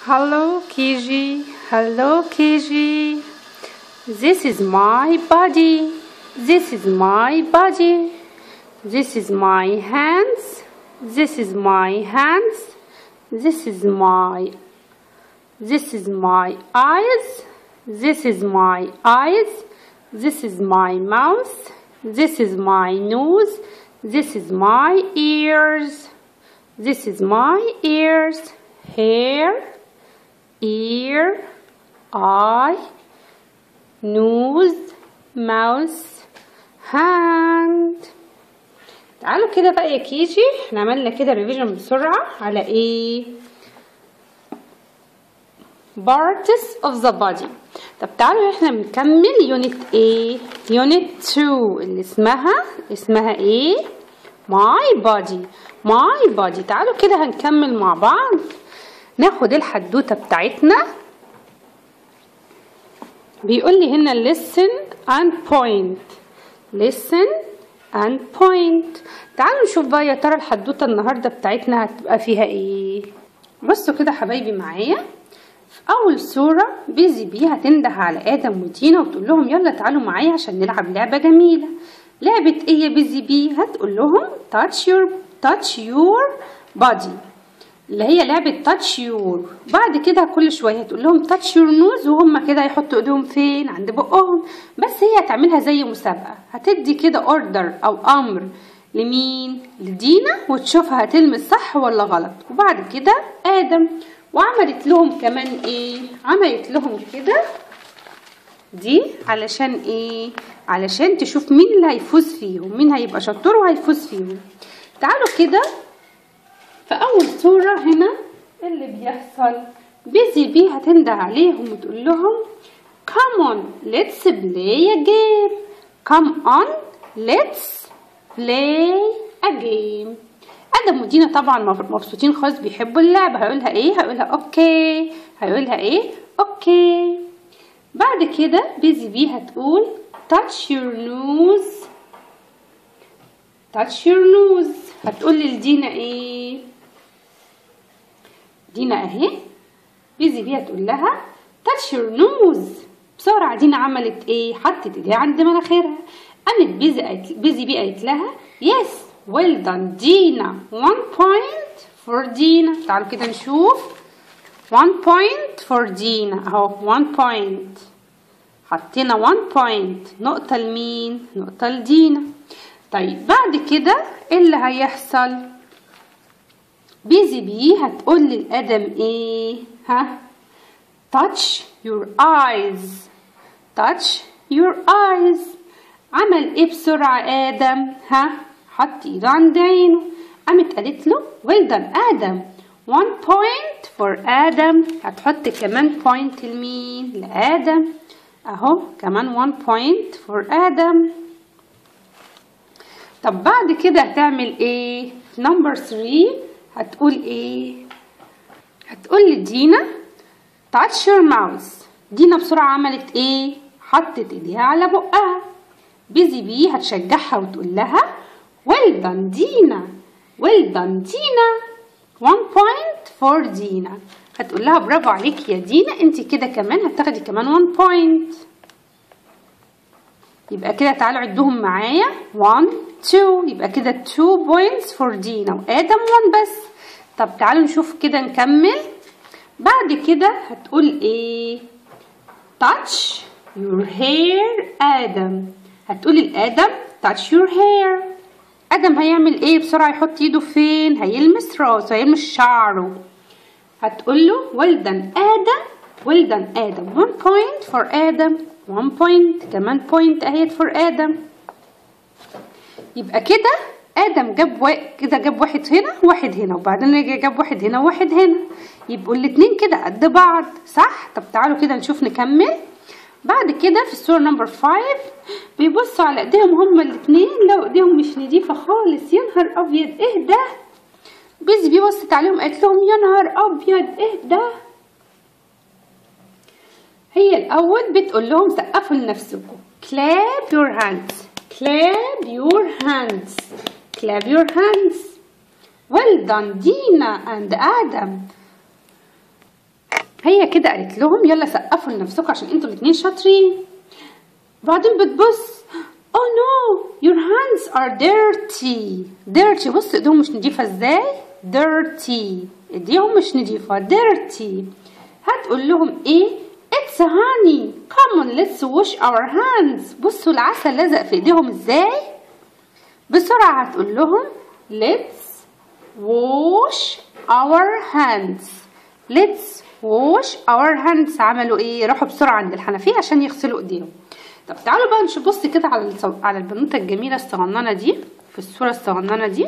Hello, Kiji. Hello, Kiji. This is my body. This is my body. This is my hands. This is my hands. This is my this is my eyes. This is my eyes. This is my mouth. This is my nose. This is my ears. This is my ears. Hair, ear, eye, nose, mouth, hand. تعالوا كده بقى يا كيجي احنا عملنا كده ريفيجن بسرعة على ايه parts of the body طب تعالوا احنا بنكمل يونت ايه يونت 2 اللي اسمها اسمها ايه my body my body تعالوا كده هنكمل مع بعض ناخد الحدوتة بتاعتنا بيقول لي هنا listen and point listen and point تعالوا نشوف بقى يا ترى الحدوتة النهاردة بتاعتنا هتبقى فيها ايه بصوا كده حبايبي معايا في أول صورة بيزي بي هتنده على آدم ودينا وتقول لهم يلا تعالوا معايا عشان نلعب لعبة جميلة لعبة ايه يا بيزي بي هتقول لهم touch your touch your body اللي هي لعبة touch your بعد كده كل شوية هتقول لهم touch your nose وهم كده يحطوا ايديهم فين عند بقهم بس هي هتعملها زي مسابقة هتدي كده اوردر او امر لمين لدينا وتشوفها هتلمس صح ولا غلط وبعد كده ادم وعملت لهم كمان ايه عملت لهم كده دي علشان ايه علشان تشوف مين اللي هيفوز فيهم مين هيبقى شطور وهيفوز فيهم تعالوا كده في اول صورة هنا اللي بيحصل بيزي بي هتنده عليهم وتقول لهم come on let's play a game come on let's play a game ادم ودينا طبعا مبسوطين خالص بيحبوا اللعبة هيقولها ايه هيقولها اوكي هيقولها ايه اوكي بعد كده بيزي بي هتقول touch your nose touch your nose هتقول لدينا ايه دينا اهي بيزي بي هتقول لها touch your nose بسرعة دينا عملت ايه حطت ايديها عند مناخيرها قامت بيزي قالت بيزي بي قالت لها yes well done دينا one point for دينا تعالوا كده نشوف one point for دينا اهو one point حطينا one point نقطة لمين نقطة لدينا طيب بعد كده ايه اللي هيحصل بيزي بي هتقول للأدم ايه ها touch your eyes touch your eyes عمل ايه بسرعة آدم ها حط ايده عند عينه قامت قالت له well done آدم one point for آدم هتحط كمان point لمين لآدم اهو كمان one point for آدم طب بعد كده هتعمل ايه نمبر 3 هتقول ايه هتقول لدينا touch your mouth دينا بسرعة عملت ايه حطت ايديها على بقها بيزي بي هتشجعها وتقول لها well done دينا well done دينا one point for دينا هتقول لها برافو عليك يا دينا انت كده كمان هتاخدي كمان one point يبقى كده تعالوا عدهم معايا 1 2 يبقى كده 2 points for دينا وادم 1 بس طب تعالوا نشوف كده نكمل بعد كده هتقول ايه touch your hair ادم هتقول لادم touch your hair ادم هيعمل ايه بسرعه يحط ايده فين هيلمس راسه هيلمس شعره هتقول له well done ادم well done ادم 1 point for ادم 1 point كمان point اهيت for ادم يبقى كده ادم جاب و... كده جاب واحد هنا واحد هنا وبعدين رجع جاب واحد هنا وواحد هنا يبقوا الاتنين كده قد بعض صح طب تعالوا كده نشوف نكمل بعد كده في الصورة نمبر 5 بيبصوا على ايديهم هما الاتنين لو ايديهم مش نضيفة خالص يا نهار ابيض ايه ده بيزي بي بصت عليهم قالت لهم يا نهار ابيض ايه ده هي الاول بتقول لهم سقفوا لنفسكم clap your hands clap your hands clap your hands well done دينا and Adam هي كده قالت لهم يلا سقفوا لنفسكم عشان انتوا الاتنين شاطرين بعدين بتبص oh no your hands are dirty dirty بص ايديهم مش نضيفة ازاي dirty ايديهم مش نضيفة dirty هتقول لهم ايه it's honey come on let's wash our hands بصوا العسل لزق في ايديهم ازاي بسرعة هتقول لهم let's wash our hands let's wash our hands عملوا ايه راحوا بسرعة عند الحنفية عشان يغسلوا ايديهم طب تعالوا بقى نشوف بص كده على الصو... على البنوتة الجميلة الصغننة دي في الصورة الصغننة دي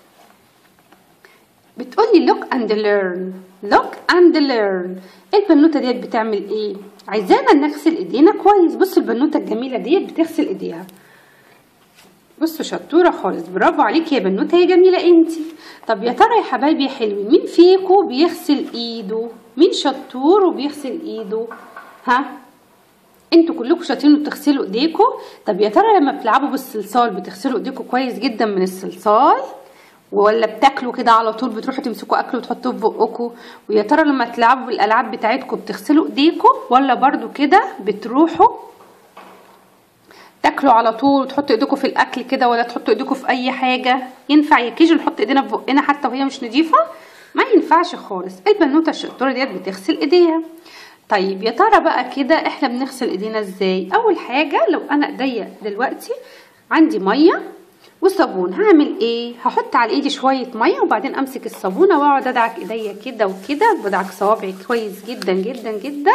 بتقولي look and learn look and learn البنوتة ديت بتعمل ايه عايزانا نغسل ايدينا كويس بصوا البنوتة الجميلة ديت بتغسل ايديها بصوا شطورة خالص برافو عليكي يا بنوتة يا جميلة انتي طب يا ترى يا حبايبي يا حلوين مين فيكو بيغسل ايده مين شطور وبيغسل ايده ها انتوا كلكم شاطرين وبتغسلوا ايديكوا طب يا ترى لما بتلعبوا بالصلصال بتغسلوا ايديكوا كويس جدا من الصلصال ولا بتاكلوا كده على طول بتروحوا تمسكوا اكل وتحطوه في بقكم ويا ترى لما تلعبوا بالالعاب بتاعتكم بتغسلوا ايديكم ولا برضو كده بتروحوا تاكلوا على طول وتحطوا ايديكم في الاكل كده ولا تحطوا ايديكم في اي حاجه ينفع يا كيجي نحط ايدينا في بقنا حتى وهي مش نضيفه ما ينفعش خالص البنوته الشطوره ديت بتغسل ايديها طيب يا ترى بقى كده احنا بنغسل ايدينا ازاي اول حاجه لو انا ايديا دلوقتي عندي ميه وصابون هعمل ايه هحط على ايدي شويه ميه وبعدين امسك الصابونه واقعد ادعك ايديا كده وكده بدعك صوابعي كويس جدا جدا جدا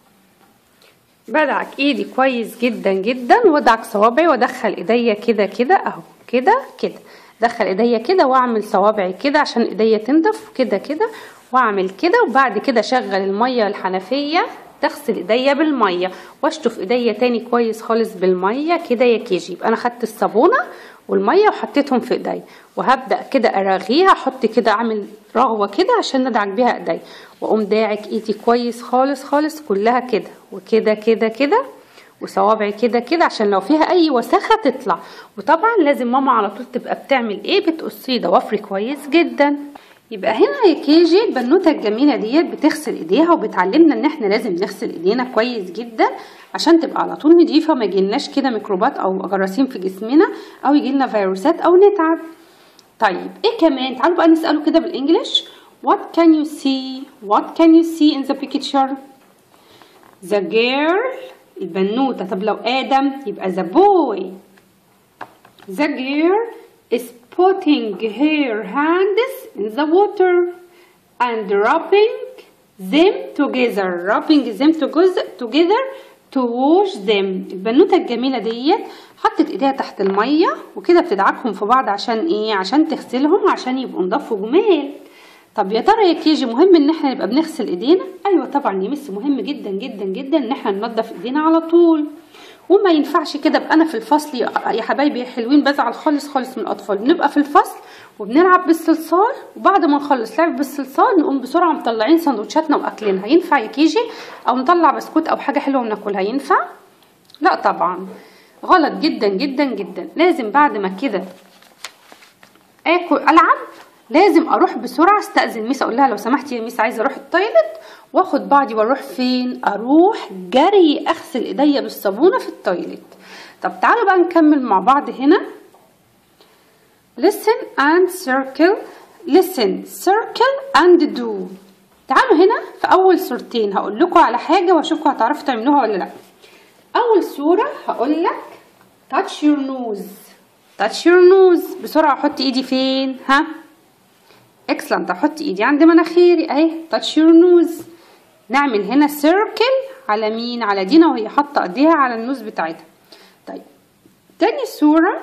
بدعك ايدي كويس جدا جدا وادعك صوابعي وادخل ايديا كده كده اهو كده كده ادخل ايديا كده واعمل صوابعي كده عشان ايديا تنضف كده كده واعمل كده وبعد كده اشغل الميه الحنفيه تغسل ايديا بالميه واشطف ايديا تاني كويس خالص بالميه كده يا كيجي يبقى انا خدت الصابونه والميه وحطيتهم في ايديا وهبدا كده اراغيها احط كده اعمل رغوه كده عشان ندعك بيها ايديا واقوم داعك ايدي كويس خالص خالص كلها كده وكده كده كده وصوابعي كده كده عشان لو فيها اي وساخه تطلع وطبعا لازم ماما على طول تبقى بتعمل ايه بتقصي ضوافري كويس جدا يبقى هنا يا كيجي البنوته الجميله ديت بتغسل ايديها وبتعلمنا ان احنا لازم نغسل ايدينا كويس جدا عشان تبقى على طول نضيفه ما يجيلناش كده ميكروبات او جراثيم في جسمنا او يجيلنا فيروسات او نتعب طيب ايه كمان تعالوا بقى نساله كده بالانجلش what can you see what can you see in the picture the girl البنوته طب لو ادم يبقى the boy the girl is putting her hands in the water and rubbing them together rubbing them together to wash them البنوته الجميله ديت حطت ايديها تحت الميه وكده بتدعكهم في بعض عشان ايه عشان تغسلهم عشان يبقوا نضاف وجمال طب يا ترى يا كيجي مهم ان احنا نبقى بنغسل ايدينا ايوه طبعا يا مس مهم جدا جدا جدا ان احنا ننضف ايدينا على طول وما ينفعش كده ابقى انا في الفصل يا حبايبي يا حلوين بزعل خالص خالص من الاطفال بنبقى في الفصل وبنلعب بالصلصال وبعد ما نخلص لعب بالصلصال نقوم بسرعه مطلعين سندوتشاتنا واكلينها ينفع يا كيجي او نطلع بسكوت او حاجه حلوه وناكلها ينفع لا طبعا غلط جدا جدا جدا لازم بعد ما كده اكل العب لازم اروح بسرعه استاذن ميس اقول لها لو سمحتي يا ميس عايزه اروح التويلت واخد بعضي واروح فين اروح جري اغسل ايديا بالصابونه في التويلت طب تعالوا بقى نكمل مع بعض هنا listen and circle listen circle and do تعالوا هنا في اول صورتين هقول لكم على حاجه واشوفكم هتعرفوا تعملوها ولا لا اول صوره هقول لك touch your nose touch your nose بسرعه احط ايدي فين ها اكسلنت احط ايدي عند مناخيري اهي touch your nose نعمل هنا سيركل على مين على دينا وهي حاطه ايديها على النوز بتاعتها طيب تاني صوره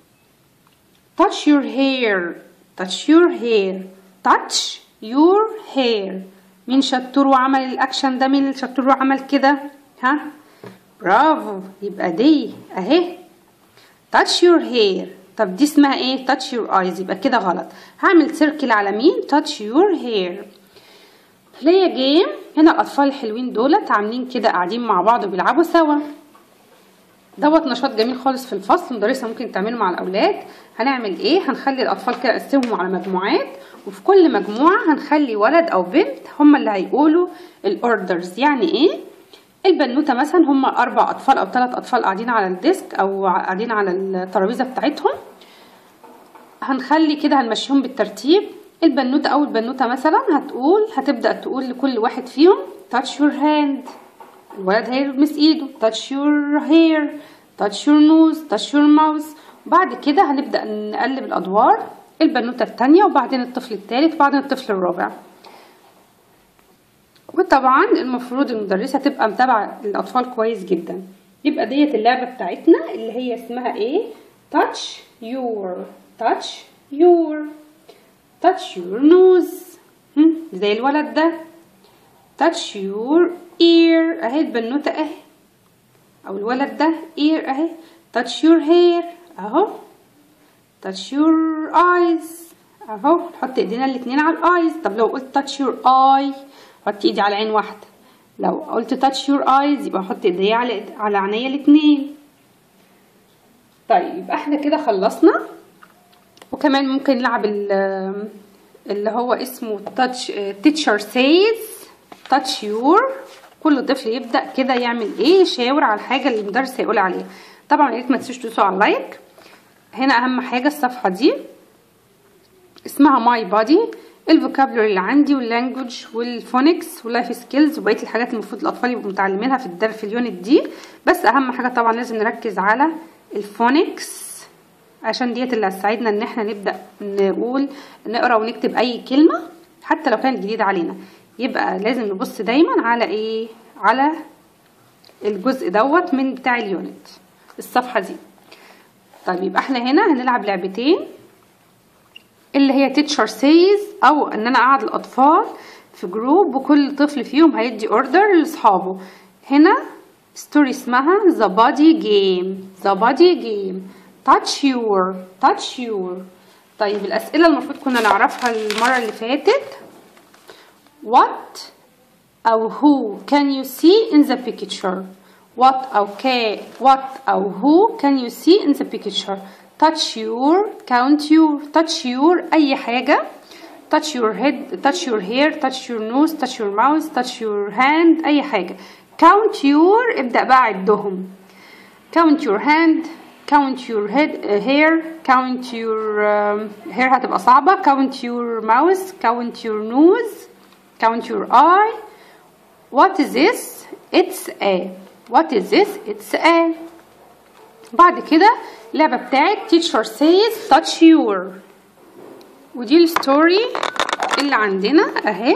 touch your hair touch your hair touch your hair مين شطور وعمل الاكشن ده مين اللي شطور وعمل كده ها برافو يبقى دي اهي touch your hair طب دي اسمها ايه touch your eyes يبقى كده غلط هعمل سيركل على مين touch your hair play a game هنا الاطفال الحلوين دولت عاملين كده قاعدين مع بعض وبيلعبوا سوا دوت نشاط جميل خالص في الفصل مدرسة ممكن تعمله مع الأولاد هنعمل إيه هنخلي الأطفال كده نقسمهم على مجموعات وفي كل مجموعة هنخلي ولد أو بنت هما اللي هيقولوا الأوردرز يعني إيه البنوتة مثلا هما أربع أطفال أو ثلاث أطفال قاعدين على الديسك أو قاعدين على الترابيزة بتاعتهم هنخلي كده هنمشيهم بالترتيب البنوتة أول بنوتة مثلا هتقول هتبدأ تقول لكل واحد فيهم touch your hand الولد هيلمس ايده touch your hair touch your nose touch your mouth وبعد كده هنبدأ نقلب الأدوار البنوتة التانية وبعدين الطفل التالت وبعدين الطفل الرابع وطبعا المفروض المدرسة تبقى متابعة الأطفال كويس جدا يبقى ديت اللعبة بتاعتنا اللي هي اسمها ايه touch your touch your touch your nose هم، زي الولد ده touch your ear اهي البنوتة اهي او الولد ده ear اهي touch your hair اهو touch your eyes اهو نحط ايدينا الاتنين على الايز طب لو قلت touch your eye حط ايدي على عين واحدة لو قلت touch your eyes يبقى احط ايدي على على عينيا الاتنين طيب يبقى احنا كده خلصنا وكمان ممكن نلعب ال- اللي هو اسمه touch teacher says touch your كل طفل يبدأ كده يعمل ايه يشاور على الحاجة اللي المدرس هيقول عليها طبعا يا ريت ما تنسوش تدوسوا على اللايك هنا اهم حاجة الصفحة دي اسمها ماي بادي الفوكابلري اللي عندي واللانجوج والفونكس واللايف سكيلز وبقيه الحاجات المفروض الاطفال يبقوا متعلمينها في الدر في اليونت دي بس اهم حاجه طبعا لازم نركز على الفونكس عشان ديت اللي هتساعدنا ان احنا نبدا نقول نقرا ونكتب اي كلمه حتى لو كانت جديده علينا يبقى لازم نبص دايما على ايه على الجزء دوت من بتاع اليونت الصفحه دي طيب يبقى احنا هنا هنلعب لعبتين اللي هي تيتشر سيز او ان انا اقعد الاطفال في جروب وكل طفل فيهم هيدي اوردر لاصحابه هنا ستوري اسمها ذا بادي جيم ذا بادي جيم تاتش يور تاتش يور طيب الاسئله المفروض كنا نعرفها المره اللي فاتت what او who can you see in the picture what او k what او who can you see in the picture touch your count your touch your اي حاجه touch your head touch your hair touch your nose touch your mouth touch your hand اي حاجه count your ابدا بقى عدهم count your hand count your head uh, hair count your um, hair هتبقى صعبه count your mouth count your nose count your eye what is this it's a what is this it's a بعد كده اللعبة بتاعت teacher says touch your ودي الستوري اللي عندنا اهي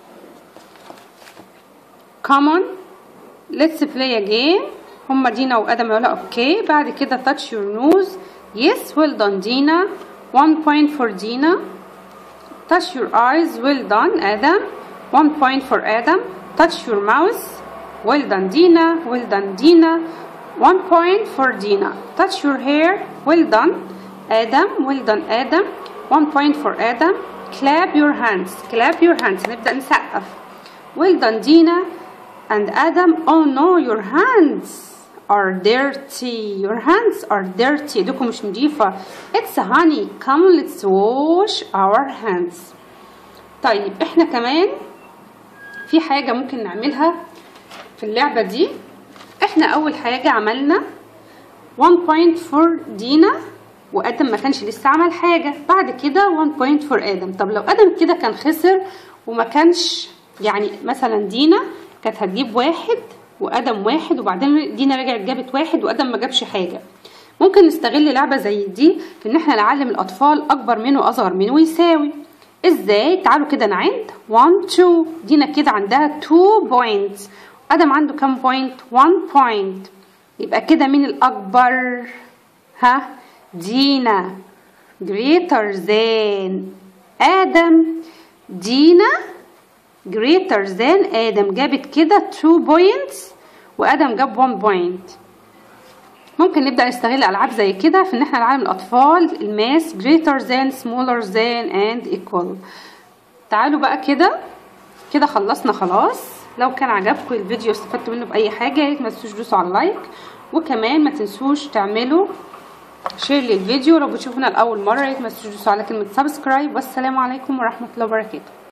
come on let's play a game هما دينا وادم يقولوا اوكي بعد كده touch your nose yes well done دينا one point for دينا touch your eyes well done ادم one point for ادم touch your mouth well done دينا well done دينا one point for دينا touch your hair well done ادم well done ادم one point for ادم clap your hands clap your hands نبدأ نسقف well done دينا and Adam oh no your hands are dirty your hands are dirty ايدكم مش نضيفة it's honey come let's wash our hands طيب احنا كمان في حاجة ممكن نعملها في اللعبة دي احنا اول حاجة عملنا 1 point for دينا وادم ما كانش لسه عمل حاجة بعد كده 1 point for ادم طب لو ادم كده كان خسر وما كانش يعني مثلا دينا كانت هتجيب واحد وادم واحد وبعدين دينا رجعت جابت واحد وادم ما جابش حاجة ممكن نستغل لعبة زي دي في ان احنا نعلم الاطفال اكبر منه واصغر منه ويساوي ازاي تعالوا كده نعد 1 2 دينا كده عندها 2 بوينتس ادم عنده كام بوينت 1 بوينت يبقى كده مين الاكبر ها دينا greater than ادم دينا greater than ادم جابت كده 2 بوينتس وادم جاب 1 بوينت ممكن نبدأ نستغل ألعاب زي كده في إن احنا نعلم الأطفال الماس greater than smaller than and equal تعالوا بقى كده كده خلصنا خلاص لو كان عجبكم الفيديو استفدتوا منه بأي حاجة يا ريت ما تنسوش تدوسوا على اللايك وكمان ما تنسوش تعملوا شير للفيديو لو بتشوفونا لاول مره يا ريت ما تنسوش تدوسوا على كلمه سبسكرايب والسلام عليكم ورحمه الله وبركاته